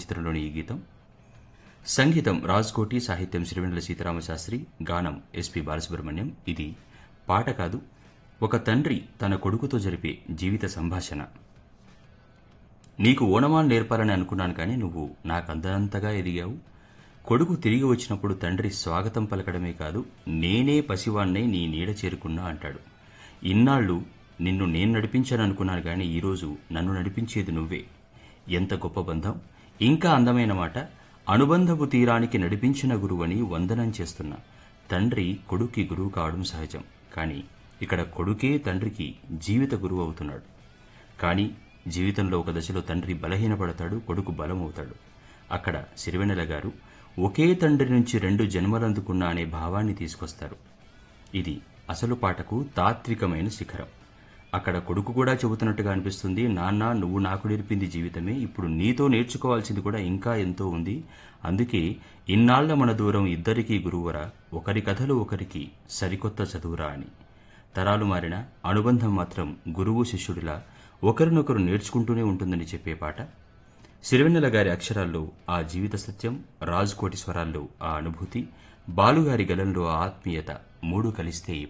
చిత్రంలోని ఈ గీతం సంగీతం రాజ్ కోటి సాహిత్యం శ్రీవెండ్ల సీతారామశాస్త్రి గానం ఎస్పి బాలసుబ్రహ్మణ్యం ఇది పాట కాదు ఒక తండ్రి తన కొడుకుతో జరిపే జీవిత సంభాషణ నీకు ఓనమాలు నేర్పాలని అనుకున్నాను కానీ నువ్వు నాకందంతగా ఎదిగావు కొడుకు తిరిగి వచ్చినప్పుడు తండ్రి స్వాగతం పలకడమే కాదు నేనే పసివాణ్ణై నీ నీడ చేరుకున్నా అంటాడు ఇన్నాళ్ళు నిన్ను నేను నడిపించాను అనుకున్నాను కానీ ఈరోజు నన్ను నడిపించేది నువ్వే ఎంత గొప్ప బంధం ఇంకా అందమైన మాట అనుబంధపు తీరానికి నడిపించిన గురువని వందనం చేస్తున్నా తండ్రి కొడుక్కి గురువు కావడం సహజం కానీ ఇక్కడ కొడుకే తండ్రికి జీవిత గురువు అవుతున్నాడు కానీ జీవితంలో ఒక దశలో తండ్రి బలహీనపడతాడు కొడుకు బలమవుతాడు అక్కడ సిరివెన్నెల గారు ఒకే తండ్రి నుంచి రెండు జన్మలందుకున్నా అనే భావాన్ని తీసుకొస్తారు ఇది అసలు పాటకు తాత్వికమైన శిఖరం అక్కడ కొడుకు కూడా చెబుతున్నట్టుగా అనిపిస్తుంది నాన్న నువ్వు నాకు నేర్పింది జీవితమే ఇప్పుడు నీతో నేర్చుకోవాల్సింది కూడా ఇంకా ఎంతో ఉంది అందుకే ఇన్నాళ్ల మన దూరం ఇద్దరికీ గురువురా ఒకరి కథలు ఒకరికి సరికొత్త చదువురా అని తరాలు మారిన అనుబంధం మాత్రం గురువు శిష్యుడిలా ఒకరినొకరు నేర్చుకుంటూనే ఉంటుందని చెప్పే పాట సిరివెన్నెల గారి అక్షరాల్లో ఆ జీవిత సత్యం రాజుకోటి స్వరాల్లో ఆ అనుభూతి బాలుగారి గలంలో ఆ ఆత్మీయత మూడు కలిస్తే ఈ